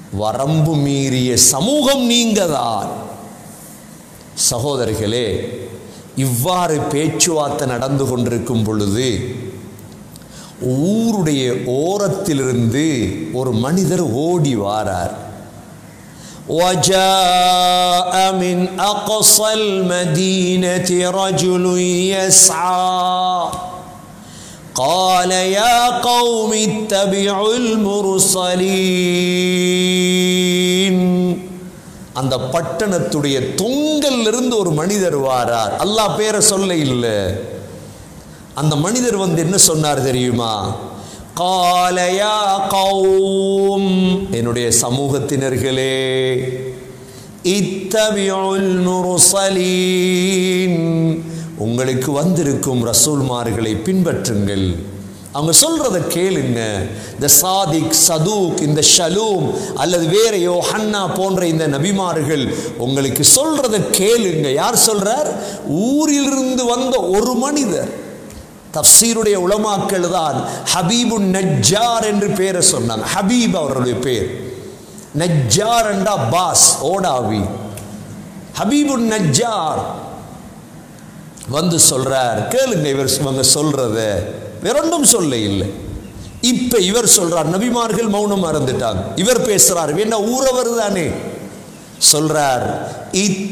வரம்பு மீறிய சமூகம் நீங்கதான் சகோதரிகளே இவ்வாறு பேச்சுவார்த்தை நடந்து கொண்டிருக்கும் பொழுது ஊருடைய ஓரத்திலிருந்து ஒரு மனிதர் ஓடி வாரார் وجاء من أقصى المدينة رجل يسعى قال يا قوم اتبعوا المرسلين அந்த பட்டணத்துடைய தொங்கல்ல இருந்து ஒரு மனிதர் வாரார் அல்லாஹ் பேரை சொல்ல இல்லை அந்த மனிதர் வந்து என்ன சொன்னார் தெரியுமா قال يا قوم என்னுடைய சமூகத்தினர்களே இத்தபியுல் முர்சலீன் உங்களுக்கு வந்திருக்கும் ரசூல்மார்களை பின்பற்றுங்கள் அவங்க சொல்றத கேளுங்க இந்த சாதிக் சதூக் இந்த ஷலூம் அல்லது வேற யோஹன்னா போன்ற இந்த நபிமார்கள் உங்களுக்கு சொல்றத கேளுங்க யார் சொல்றார் ஊரிலிருந்து வந்த ஒரு மனிதர் தப்சீருடைய உலமாக்கள் தான் ஹபீபு நஜ்ஜார் என்று பேரை சொன்னாங்க ஹபீப் அவருடைய பேர் நஜ்ஜார் என்றா பாஸ் ஓடாவி ஹபீபு நஜ்ஜார் வந்து சொல்றார் கேளுங்க இவர் இவங்க சொல்றத வேறொன்றும் சொல்ல இல்லை இப்ப இவர் சொல்றார் நபிமார்கள் மௌனம் மறந்துட்டாங்க இவர் பேசுறார் என்ன ஊரவர் தானே சொல்றார் இத்